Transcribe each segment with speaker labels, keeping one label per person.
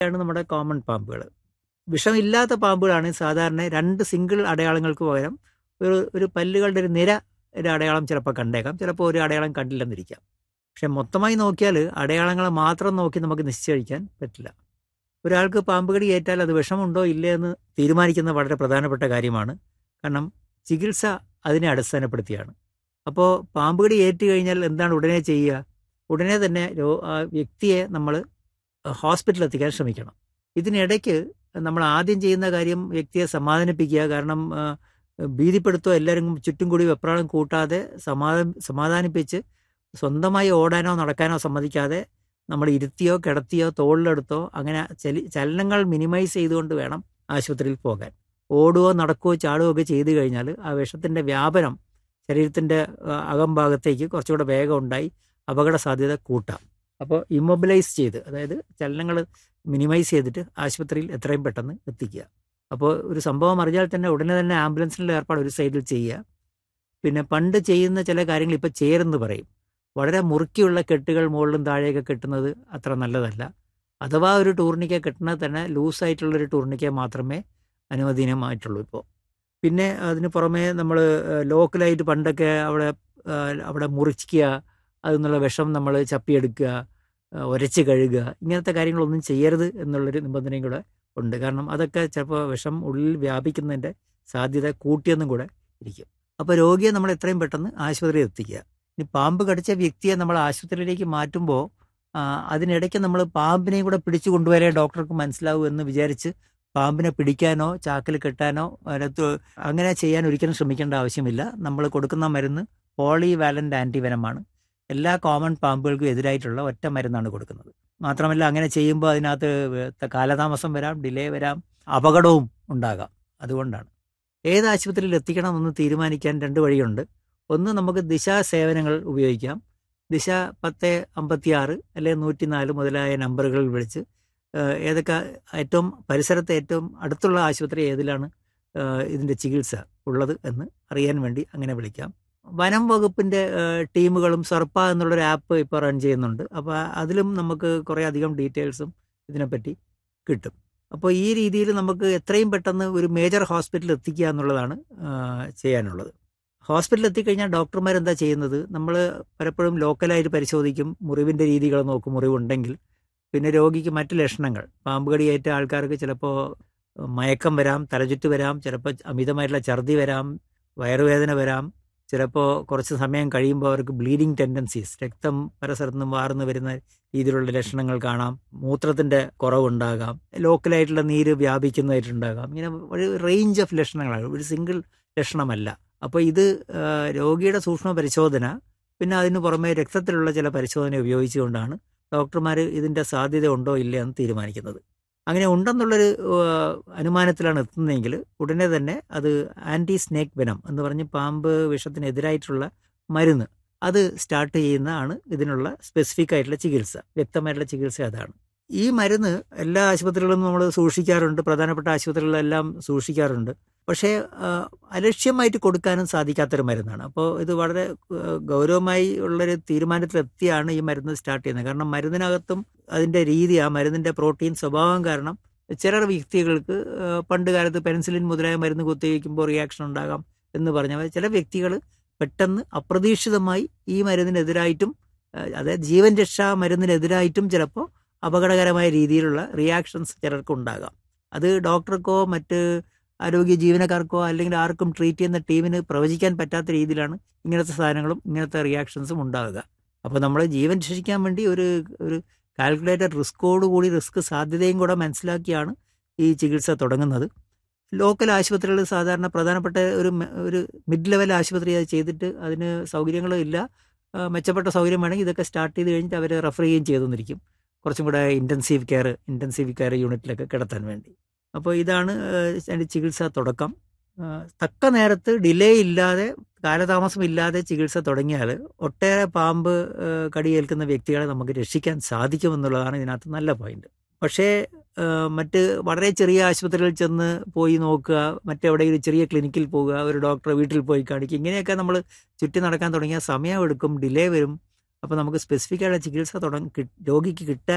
Speaker 1: ആണ് നമ്മുടെ കോമൺ പാമ്പുകൾ വിഷമില്ലാത്ത പാമ്പുകളാണ് സാധാരണ രണ്ട് സിംഗിൾ അടയാളങ്ങൾക്ക് പകരം ഒരു ഒരു പല്ലുകളുടെ ഒരു നിര ഒരു അടയാളം ചിലപ്പോൾ കണ്ടേക്കാം ചിലപ്പോൾ ഒരു അടയാളം കണ്ടില്ലെന്നിരിക്കാം പക്ഷെ മൊത്തമായി നോക്കിയാൽ അടയാളങ്ങൾ മാത്രം നോക്കി നമുക്ക് നിശ്ചയിക്കാൻ പറ്റില്ല ഒരാൾക്ക് പാമ്പ് കടി ഏറ്റാൽ അത് വിഷമുണ്ടോ ഇല്ലേ എന്ന് തീരുമാനിക്കുന്നത് വളരെ പ്രധാനപ്പെട്ട കാര്യമാണ് കാരണം ചികിത്സ അതിനെ അടിസ്ഥാനപ്പെടുത്തിയാണ് അപ്പോൾ പാമ്പ് കടി ഏറ്റു കഴിഞ്ഞാൽ എന്താണ് ഉടനെ ചെയ്യുക ഉടനെ തന്നെ രോ- ആ വ്യക്തിയെ നമ്മൾ ഹോസ്പിറ്റലിൽ എത്തിക്കാൻ ശ്രമിക്കണം ഇതിനിടയ്ക്ക് നമ്മൾ ആദ്യം ചെയ്യുന്ന കാര്യം വ്യക്തിയെ സമാധാനിപ്പിക്കുക കാരണം ആ, ഭീതിപ്പെടുത്തോ എല്ലാവരും ചുറ്റും കൂടി വെപ്രാളം കൂട്ടാതെ സമാധാന സമാധാനിപ്പിച്ച് സ്വന്തമായി ഓടാനോ നടക്കാനോ സമ്മതിക്കാതെ നമ്മൾ ഇരുത്തിയോ കിടത്തിയോ തോളിലെടുത്തോ അങ്ങനെ ചലി ചലനങ്ങൾ മിനിമൈസ് ചെയ്തുകൊണ്ട് വേണം ആശുപത്രിയിൽ പോകാൻ ഓടുകയോ നടക്കുകയോ ചാടുകയോ ഒക്കെ ചെയ്തു കഴിഞ്ഞാൽ ആ വിഷത്തിൻ്റെ വ്യാപനം ശരീരത്തിൻ്റെ അകംഭാഗത്തേക്ക് കുറച്ചുകൂടെ വേഗം ഉണ്ടായി അപകട സാധ്യത കൂട്ടാം അപ്പോൾ ഇമ്മൊബിലൈസ് ചെയ്ത് അതായത് ചലനങ്ങൾ മിനിമൈസ് ചെയ്തിട്ട് ആശുപത്രിയിൽ എത്രയും പെട്ടെന്ന് എത്തിക്കുക അപ്പോൾ ഒരു സംഭവം അറിഞ്ഞാൽ തന്നെ ഉടനെ തന്നെ ആംബുലൻസിൻ്റെ ഏർപ്പാട് ഒരു സൈഡിൽ ചെയ്യുക പിന്നെ പണ്ട് ചെയ്യുന്ന ചില കാര്യങ്ങൾ ഇപ്പോൾ ചേരെന്ന് പറയും വളരെ മുറുക്കിയുള്ള കെട്ടുകൾ മുകളിലും താഴെയൊക്കെ കെട്ടുന്നത് അത്ര നല്ലതല്ല അഥവാ ഒരു ടൂർണിക്ക കെട്ടുന്നത് തന്നെ ലൂസായിട്ടുള്ളൊരു ടൂർണിക്ക മാത്രമേ അനുവദനീയമായിട്ടുള്ളൂ ഇപ്പോൾ പിന്നെ അതിന് പുറമേ നമ്മൾ ലോക്കലായിട്ട് പണ്ടൊക്കെ അവിടെ ആ, അവിടെ മുറിക്കുക അതിൽ നിന്നുള്ള വിഷം നമ്മൾ ചപ്പിയെടുക്കുക ആ, ഉരച്ച് കഴുകുക ഇങ്ങനത്തെ കാര്യങ്ങളൊന്നും ചെയ്യരുത് എന്നുള്ളൊരു നിബന്ധനയും കൂടെ ഉണ്ട് കാരണം അതൊക്കെ ചിലപ്പോൾ വിഷം ഉള്ളിൽ വ്യാപിക്കുന്നതിൻ്റെ സാധ്യത കൂട്ടിയെന്നും കൂടെ ഇരിക്കും അപ്പോൾ രോഗിയെ നമ്മൾ എത്രയും പെട്ടെന്ന് ആശുപത്രിയിൽ എത്തിക്കുക ഇനി പാമ്പ് കടിച്ച വ്യക്തിയെ നമ്മൾ ആശുപത്രിയിലേക്ക് മാറ്റുമ്പോൾ ആ, അതിനിടയ്ക്ക് നമ്മൾ പാമ്പിനെയും കൂടെ പിടിച്ചു കൊണ്ടുവരാൻ ഡോക്ടർക്ക് മനസ്സിലാവൂ എന്ന് വിചാരിച്ച് പാമ്പിനെ പിടിക്കാനോ ചാക്കിൽ കെട്ടാനോ അതിനകത്ത് അങ്ങനെ ചെയ്യാൻ ഒരിക്കലും ശ്രമിക്കേണ്ട ആവശ്യമില്ല നമ്മൾ കൊടുക്കുന്ന മരുന്ന് പോളി വാലന്റ് ആൻറ്റിവനമാണ് എല്ലാ കോമൺ പാമ്പുകൾക്കും എതിരായിട്ടുള്ള ഒറ്റ മരുന്നാണ് കൊടുക്കുന്നത് മാത്രമല്ല അങ്ങനെ ചെയ്യുമ്പോൾ അതിനകത്ത് കാലതാമസം വരാം ഡിലേ വരാം അപകടവും ഉണ്ടാകാം അതുകൊണ്ടാണ് ഏത് ആശുപത്രിയിൽ എത്തിക്കണമെന്ന് തീരുമാനിക്കാൻ രണ്ട് വഴിയുണ്ട് ഒന്ന് നമുക്ക് ദിശ സേവനങ്ങൾ ഉപയോഗിക്കാം ദിശ പത്ത് അമ്പത്തി ആറ് അല്ലെങ്കിൽ നൂറ്റി നാല് മുതലായ നമ്പറുകളിൽ വിളിച്ച് ഏഹ് ഏതൊക്കെ ഏറ്റവും പരിസരത്തെ ഏറ്റവും അടുത്തുള്ള ആശുപത്രി ഏതിലാണ് ഏഹ് ഇതിൻ്റെ ചികിത്സ ഉള്ളത് എന്ന് അറിയാൻ വേണ്ടി അങ്ങനെ വിളിക്കാം വനം വകുപ്പിൻ്റെ ഏഹ് ടീമുകളും സർപ്പ എന്നുള്ളൊരു ആപ്പ് ഇപ്പോൾ റൺ ചെയ്യുന്നുണ്ട് അപ്പോൾ അതിലും നമുക്ക് കുറേ അധികം ഡീറ്റെയിൽസും ഇതിനെപ്പറ്റി കിട്ടും അപ്പോൾ ഈ രീതിയിൽ നമുക്ക് എത്രയും പെട്ടെന്ന് ഒരു മേജർ ഹോസ്പിറ്റലിൽ എത്തിക്കുക എന്നുള്ളതാണ് ഏഹ് ചെയ്യാനുള്ളത് ഹോസ്പിറ്റലിൽ എത്തിക്കഴിഞ്ഞാൽ ഡോക്ടർമാർ എന്താ ചെയ്യുന്നത് നമ്മൾ പലപ്പോഴും ലോക്കലായിട്ട് പരിശോധിക്കും മുറിവിൻ്റെ രീതികൾ നോക്കും മുറിവുണ്ടെങ്കിൽ പിന്നെ രോഗിക്ക് മറ്റ് ലക്ഷണങ്ങൾ പാമ്പ് കടിയേറ്റ ആൾക്കാർക്ക് ചിലപ്പോൾ മയക്കം വരാം തലചുറ്റ് വരാം ചിലപ്പോൾ അമിതമായിട്ടുള്ള ഛർദി വരാം വയറുവേദന വരാം ചിലപ്പോൾ കുറച്ച് സമയം കഴിയുമ്പോൾ അവർക്ക് ബ്ലീഡിങ് ടെൻഡൻസീസ് രക്തം പല സ്ഥലത്തു നിന്നും വാർന്നു വരുന്ന രീതിയിലുള്ള ലക്ഷണങ്ങൾ കാണാം മൂത്രത്തിൻ്റെ കുറവുണ്ടാകാം ലോക്കലായിട്ടുള്ള നീര് വ്യാപിക്കുന്നതായിട്ടുണ്ടാകാം ഇങ്ങനെ ഒരു റേഞ്ച് ഓഫ് ലക്ഷണങ്ങളാണ് ഒരു സിംഗിൾ ലക്ഷണമല്ല അപ്പോൾ ഇത് ആ, രോഗിയുടെ സൂക്ഷ്മ പരിശോധന പിന്നെ അതിന് പുറമെ രക്തത്തിലുള്ള ചില പരിശോധന ഉപയോഗിച്ചുകൊണ്ടാണ് ഡോക്ടർമാർ ഇതിൻ്റെ സാധ്യത ഉണ്ടോ ഇല്ല എന്ന് തീരുമാനിക്കുന്നത് അങ്ങനെ ഉണ്ടെന്നുള്ളൊരു ആ, അനുമാനത്തിലാണ് എത്തുന്നതെങ്കിൽ ഉടനെ തന്നെ അത് ആൻറ്റി സ്നേക്ക് വെനം എന്ന് പറഞ്ഞ് പാമ്പ് വിഷത്തിനെതിരായിട്ടുള്ള മരുന്ന് അത് സ്റ്റാർട്ട് ചെയ്യുന്നതാണ് ഇതിനുള്ള സ്പെസിഫിക് ആയിട്ടുള്ള ചികിത്സ വ്യക്തമായിട്ടുള്ള ചികിത്സ അതാണ് ഈ മരുന്ന് എല്ലാ ആശുപത്രികളിലും നമ്മൾ സൂക്ഷിക്കാറുണ്ട് പ്രധാനപ്പെട്ട ആശുപത്രികളിലെല്ലാം സൂക്ഷിക്കാറുണ്ട് പക്ഷേ ആ, അലക്ഷ്യമായിട്ട് കൊടുക്കാനും സാധിക്കാത്തൊരു മരുന്നാണ് അപ്പോൾ ഇത് വളരെ ആ, ഗൗരവമായി ഉള്ളൊരു തീരുമാനത്തിലെത്തിയാണ് ഈ മരുന്ന് സ്റ്റാർട്ട് ചെയ്യുന്നത് കാരണം മരുന്നിനകത്തും അതിൻ്റെ രീതി ആ മരുന്നിൻ്റെ പ്രോട്ടീൻ സ്വഭാവം കാരണം ചില വ്യക്തികൾക്ക് ആ, പണ്ട് കാലത്ത് പെൻസിലിൻ മുതലായ മരുന്ന് കുത്തിവയ്ക്കുമ്പോൾ റിയാക്ഷൻ ഉണ്ടാകാം എന്ന് പറഞ്ഞ പോലെ ചില വ്യക്തികൾ പെട്ടെന്ന് അപ്രതീക്ഷിതമായി ഈ മരുന്നിനെതിരായിട്ടും ആ, അതായത് ജീവൻ രക്ഷാ മരുന്നിനെതിരായിട്ടും ചിലപ്പോൾ അപകടകരമായ രീതിയിലുള്ള റിയാക്ഷൻസ് ചിലർക്ക് ഉണ്ടാകാം അത് ഡോക്ടർക്കോ മറ്റ് ആരോഗ്യ ജീവനക്കാർക്കോ അല്ലെങ്കിൽ ആർക്കും ട്രീറ്റ് ചെയ്യുന്ന ടീമിന് പ്രവചിക്കാൻ പറ്റാത്ത രീതിയിലാണ് ഇങ്ങനത്തെ സാധനങ്ങളും ഇങ്ങനത്തെ റിയാക്ഷൻസും ഉണ്ടാവുക അപ്പോൾ നമ്മൾ ജീവൻ രക്ഷിക്കാൻ വേണ്ടി ഒരു ഒരു കാൽക്കുലേറ്റഡ് റിസ്കോട് കൂടി റിസ്ക് സാധ്യതയും കൂടെ മനസ്സിലാക്കിയാണ് ഈ ചികിത്സ തുടങ്ങുന്നത് ലോക്കൽ ആശുപത്രികൾ സാധാരണ പ്രധാനപ്പെട്ട ഒരു മെ- ഒരു മിഡ് ലെവൽ ആശുപത്രി അത് ചെയ്തിട്ട് അതിന് സൗകര്യങ്ങളും ഇല്ല ആ, മെച്ചപ്പെട്ട സൗകര്യം വേണമെങ്കിൽ ഇതൊക്കെ സ്റ്റാർട്ട് ചെയ്ത് കഴിഞ്ഞിട്ട് അവർ റെഫർ ചെയ്യുകയും ചെയ്തെന്നിരിക്കും കുറച്ചും കൂടെ ഇൻറ്റൻസീവ് കെയർ ഇൻറ്റൻസീവ് കെയർ യൂണിറ്റിലൊക്കെ കിടത്താൻ വേണ്ടി അപ്പോൾ ഇതാണ് ഏഹ്, അതിൻ്റെ ചികിത്സ തുടക്കം ആ, തക്ക നേരത്ത് ഡിലേ ഇല്ലാതെ കാലതാമസം ഇല്ലാതെ ചികിത്സ തുടങ്ങിയാൽ ഒട്ടേറെ പാമ്പ് ഏഹ്, കടിയേൽക്കുന്ന വ്യക്തികളെ നമുക്ക് രക്ഷിക്കാൻ സാധിക്കുമെന്നുള്ളതാണ് ഇതിനകത്ത് നല്ല പോയിന്റ് പക്ഷേ ഏഹ്, മറ്റ് വളരെ ചെറിയ ആശുപത്രികളിൽ ചെന്ന് പോയി നോക്കുക മറ്റെവിടെയെങ്കിലും ചെറിയ ക്ലിനിക്കിൽ പോവുക ഒരു ഡോക്ടറെ വീട്ടിൽ പോയി കാണിക്കുക ഇങ്ങനെയൊക്കെ നമ്മൾ ചുറ്റി നടക്കാൻ തുടങ്ങിയാൽ സമയമെടുക്കും ഡിലേ വരും അപ്പോൾ നമുക്ക് സ്പെസിഫിക് ആയിട്ടുള്ള ചികിത്സ തുടങ്ങി കി- രോഗിക്ക് കിട്ടാൻ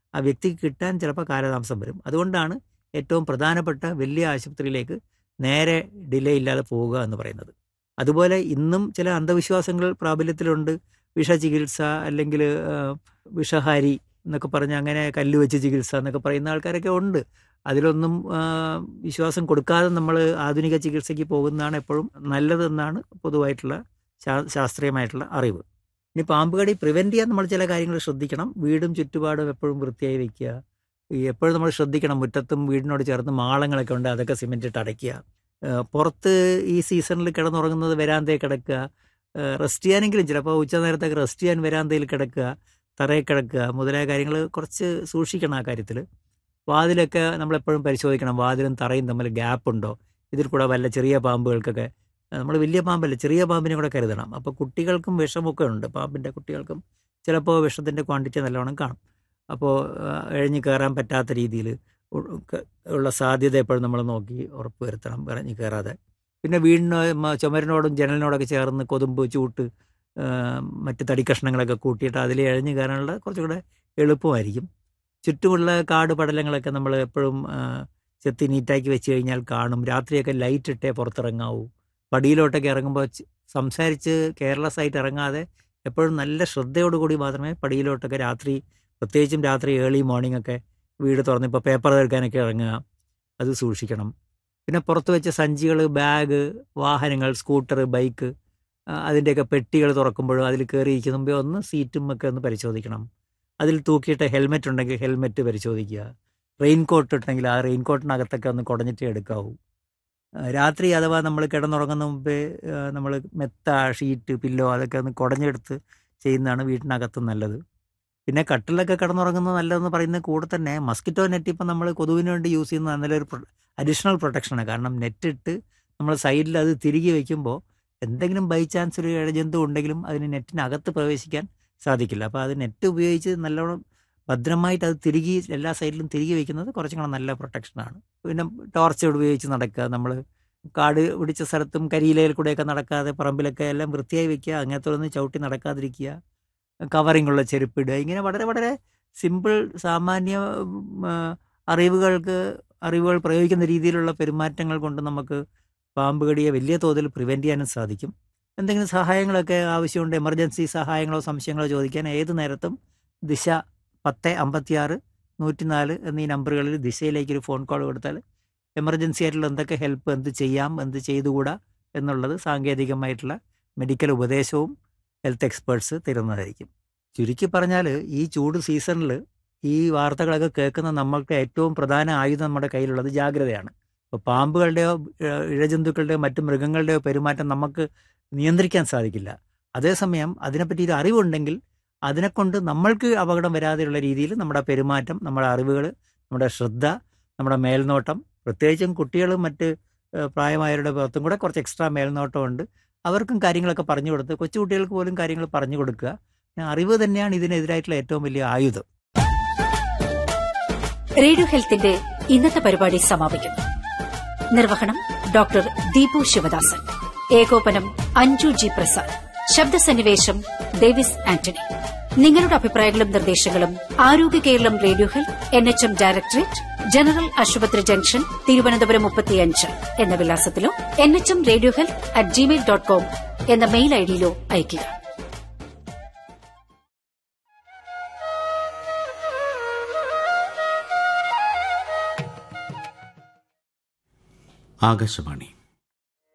Speaker 1: ആ വ്യക്തിക്ക് കിട്ടാൻ ചിലപ്പോൾ കാലതാമസം വരും അതുകൊണ്ടാണ് ഏറ്റവും പ്രധാനപ്പെട്ട വലിയ ആശുപത്രിയിലേക്ക് നേരെ ഡിലേ ഇല്ലാതെ പോവുക എന്ന് പറയുന്നത് അതുപോലെ ഇന്നും ചില അന്ധവിശ്വാസങ്ങൾ പ്രാബല്യത്തിലുണ്ട് വിഷചികിത്സ അല്ലെങ്കിൽ വിഷഹാരി എന്നൊക്കെ പറഞ്ഞ് അങ്ങനെ കല്ല് വെച്ച് ചികിത്സ എന്നൊക്കെ പറയുന്ന ആൾക്കാരൊക്കെ ഉണ്ട് അതിലൊന്നും വിശ്വാസം കൊടുക്കാതെ നമ്മൾ ആധുനിക ചികിത്സയ്ക്ക് പോകുന്നതാണ് എപ്പോഴും നല്ലതെന്നാണ് പൊതുവായിട്ടുള്ള ശാസ്ത്രീയമായിട്ടുള്ള അറിവ് ഇനി പാമ്പ് കടി പ്രിവെൻറ്റ് ചെയ്യാൻ നമ്മൾ ചില കാര്യങ്ങൾ ശ്രദ്ധിക്കണം വീടും ചുറ്റുപാടും എപ്പോഴും വൃത്തിയായി വെക്കുക ഈ എപ്പോഴും നമ്മൾ ശ്രദ്ധിക്കണം മുറ്റത്തും വീടിനോട് ചേർന്ന് മാളങ്ങളൊക്കെ ഉണ്ട് അതൊക്കെ സിമെൻറ്റ് ഇട്ട് അടയ്ക്കുക പുറത്ത് ഈ സീസണിൽ കിടന്നുറങ്ങുന്നത് വരാന്തയിൽ കിടക്കുക റെസ്റ്റ് ചെയ്യാനെങ്കിലും ചിലപ്പോൾ ഉച്ച നേരത്തൊക്കെ റെസ്റ്റ് ചെയ്യാൻ വരാന്തയിൽ കിടക്കുക തറയിൽ കിടക്കുക മുതലായ കാര്യങ്ങൾ കുറച്ച് സൂക്ഷിക്കണം ആ കാര്യത്തിൽ വാതിലൊക്കെ നമ്മളെപ്പോഴും പരിശോധിക്കണം വാതിലും തറയും തമ്മിൽ ഗ്യാപ്പ് ഉണ്ടോ ഇതിൽ കൂടെ വല്ല ചെറിയ പാമ്പുകൾക്കൊക്കെ നമ്മൾ വലിയ പാമ്പല്ല ചെറിയ പാമ്പിനെ കൂടെ കരുതണം അപ്പോൾ കുട്ടികൾക്കും വിഷമൊക്കെ ഉണ്ട് പാമ്പിൻ്റെ കുട്ടികൾക്കും ചിലപ്പോൾ വിഷത്തിൻ്റെ ക്വാണ്ടിറ്റി നല്ലവണ്ണം കാണും അപ്പോൾ എഴഞ്ഞ് കയറാൻ പറ്റാത്ത രീതിയിൽ ഉള്ള സാധ്യത എപ്പോഴും നമ്മൾ നോക്കി ഉറപ്പ് വരുത്തണം ഇറങ്ങി കയറാതെ പിന്നെ വീടിന് ചുമരിനോടും ജനലിനോടൊക്കെ ചേർന്ന് കൊതുമ്പ് ചൂട്ട് മറ്റ് തടിക്കഷ്ണങ്ങളൊക്കെ കൂട്ടിയിട്ട് അതിൽ എഴഞ്ഞ് കയറാനുള്ള കുറച്ചുകൂടെ എളുപ്പമായിരിക്കും ചുറ്റുമുള്ള കാട് പടലങ്ങളൊക്കെ നമ്മൾ എപ്പോഴും ചെത്തി നീറ്റാക്കി വെച്ച് കഴിഞ്ഞാൽ കാണും രാത്രിയൊക്കെ ലൈറ്റ് ഇട്ടേ പുറത്തിറങ്ങാവൂ പടിയിലോട്ടൊക്കെ ഇറങ്ങുമ്പോൾ സംസാരിച്ച് കെയർലെസ് ആയിട്ട് ഇറങ്ങാതെ എപ്പോഴും നല്ല ശ്രദ്ധയോടുകൂടി മാത്രമേ പടിയിലോട്ടൊക്കെ രാത്രി പ്രത്യേകിച്ചും രാത്രി ഏർലി മോർണിംഗ് ഒക്കെ വീട് തുറന്ന് ഇപ്പോൾ പേപ്പർ തീർക്കാനൊക്കെ ഇറങ്ങുക അത് സൂക്ഷിക്കണം പിന്നെ പുറത്ത് വെച്ച സഞ്ചികൾ ബാഗ് വാഹനങ്ങൾ സ്കൂട്ടർ ബൈക്ക് അതിൻ്റെയൊക്കെ പെട്ടികൾ തുറക്കുമ്പോഴും അതിൽ കയറിയിരിക്കുന്ന മുമ്പേ ഒന്ന് സീറ്റും ഒക്കെ ഒന്ന് പരിശോധിക്കണം അതിൽ തൂക്കിയിട്ട ഹെൽമെറ്റ് ഉണ്ടെങ്കിൽ ഹെൽമെറ്റ് പരിശോധിക്കുക റെയിൻ കോട്ട് ഇട്ടെങ്കിൽ ആ റെയിൻ കോട്ടിനകത്തൊക്കെ ഒന്ന് കുടഞ്ഞിട്ട് എടുക്കാവൂ രാത്രി അഥവാ നമ്മൾ കിടന്നുറങ്ങുന്ന മുമ്പേ നമ്മൾ മെത്ത ഷീറ്റ് പില്ലോ അതൊക്കെ ഒന്ന് കുടഞ്ഞെടുത്ത് ചെയ്യുന്നതാണ് വീട്ടിനകത്ത് നല്ലത് പിന്നെ കട്ടിലൊക്കെ കിടന്നുറങ്ങുന്നത് നല്ലതെന്ന് പറയുന്നത് കൂടെ തന്നെ മസ്കിറ്റോ നെറ്റ് ഇപ്പം നമ്മൾ കൊതുവിന് വേണ്ടി യൂസ് ചെയ്യുന്നത് നല്ലൊരു അഡീഷണൽ പ്രൊട്ടക്ഷനാണ് കാരണം നെറ്റ് ഇട്ട് നമ്മൾ സൈഡിൽ അത് തിരികെ വയ്ക്കുമ്പോൾ എന്തെങ്കിലും ബൈ ചാൻസ് ഒരു ഇഴജന്തു ഉണ്ടെങ്കിലും അതിന് നെറ്റിനകത്ത് പ്രവേശിക്കാൻ സാധിക്കില്ല അപ്പോൾ അത് നെറ്റ് ഉപയോഗിച്ച് നല്ലോണം ഭദ്രമായിട്ട് അത് തിരികെ എല്ലാ സൈഡിലും തിരികെ വയ്ക്കുന്നത് കുറച്ചും കൂടെ നല്ല പ്രൊട്ടക്ഷനാണ് പിന്നെ ടോർച്ച് ഉപയോഗിച്ച് നടക്കുക നമ്മൾ കാട് പിടിച്ച സ്ഥലത്തും കരിയിലയിൽ കൂടെയൊക്കെ നടക്കാതെ പറമ്പിലൊക്കെ എല്ലാം വൃത്തിയായി വെക്കുക അങ്ങനത്തെ ഒന്ന് ചവിട്ടി നടക്കാതിരിക്കുക കവറിംഗ് ഉള്ള ചെരുപ്പിടുക ഇങ്ങനെ വളരെ വളരെ സിമ്പിൾ സാമാന്യ അറിവുകൾക്ക് അറിവുകൾ പ്രയോഗിക്കുന്ന രീതിയിലുള്ള പെരുമാറ്റങ്ങൾ കൊണ്ട് നമുക്ക് പാമ്പ് കടിയെ വലിയ തോതിൽ പ്രിവെൻറ്റ് ചെയ്യാനും സാധിക്കും എന്തെങ്കിലും സഹായങ്ങളൊക്കെ ആവശ്യമുണ്ട് എമർജൻസി സഹായങ്ങളോ സംശയങ്ങളോ ചോദിക്കാൻ ഏത് നേരത്തും ദിശ പത്ത് അമ്പത്തിയാറ് നൂറ്റിനാല് എന്നീ നമ്പറുകളിൽ ദിശയിലേക്ക് ഒരു ഫോൺ കോൾ കൊടുത്താൽ എമർജൻസി ആയിട്ടുള്ള എന്തൊക്കെ ഹെൽപ്പ് എന്ത് ചെയ്യാം എന്ത് ചെയ്തുകൂടാ എന്നുള്ളത് സാങ്കേതികമായിട്ടുള്ള മെഡിക്കൽ ഉപദേശവും ഹെൽത്ത് എക്സ്പേർട്സ് തരുന്നതായിരിക്കും ചുരുക്കി പറഞ്ഞാൽ ഈ ചൂട് സീസണിൽ ഈ വാർത്തകളൊക്കെ കേൾക്കുന്ന നമ്മൾക്ക് ഏറ്റവും പ്രധാന ആയുധം നമ്മുടെ കയ്യിലുള്ളത് ജാഗ്രതയാണ് ഇപ്പോൾ പാമ്പുകളുടെയോ ഇഴജന്തുക്കളുടെയോ മറ്റു മൃഗങ്ങളുടെയോ പെരുമാറ്റം നമുക്ക് നിയന്ത്രിക്കാൻ സാധിക്കില്ല അതേസമയം അതിനെപ്പറ്റി ഒരു അറിവുണ്ടെങ്കിൽ അതിനെക്കൊണ്ട് നമ്മൾക്ക് അപകടം വരാതെയുള്ള രീതിയിൽ നമ്മുടെ പെരുമാറ്റം നമ്മുടെ അറിവുകൾ നമ്മുടെ ശ്രദ്ധ നമ്മുടെ മേൽനോട്ടം പ്രത്യേകിച്ചും കുട്ടികളും മറ്റ് പ്രായമായവരുടെ പുറത്തും കൂടെ കുറച്ച് എക്സ്ട്രാ മേൽനോട്ടമുണ്ട് അവർക്കും കാര്യങ്ങളൊക്കെ പറഞ്ഞു കൊടുത്ത് കൊച്ചുകുട്ടികൾക്ക് പോലും കാര്യങ്ങൾ പറഞ്ഞു കൊടുക്കുക അറിവ് തന്നെയാണ് ഇതിനെതിരായിട്ടുള്ള ഏറ്റവും വലിയ ആയുധം
Speaker 2: റേഡിയോ ഹെൽത്തിന്റെ ഇന്നത്തെ പരിപാടി സമാപിക്കുന്നു നിർവഹണം ഡോക്ടർ ദീപു ശിവദാസൻ ഏകോപനം അഞ്ജു ജി പ്രസാദ് ശബ്ദസന്നിവേശം ഡേവിസ് ആന്റണി നിങ്ങളുടെ അഭിപ്രായങ്ങളും നിർദ്ദേശങ്ങളും ആരോഗ്യ Keralam radio health N H M directorate general ആശുപത്രി ജംഗ്ഷൻ തിരുവനന്തപുരം മുപ്പത്തിയഞ്ച് എന്ന വിലാസത്തിലോ N H M radio health at Gmail dot com എന്ന മെയിൽ ഐഡിയിലോ അയയ്ക്കുക
Speaker 3: ആകാശവാണി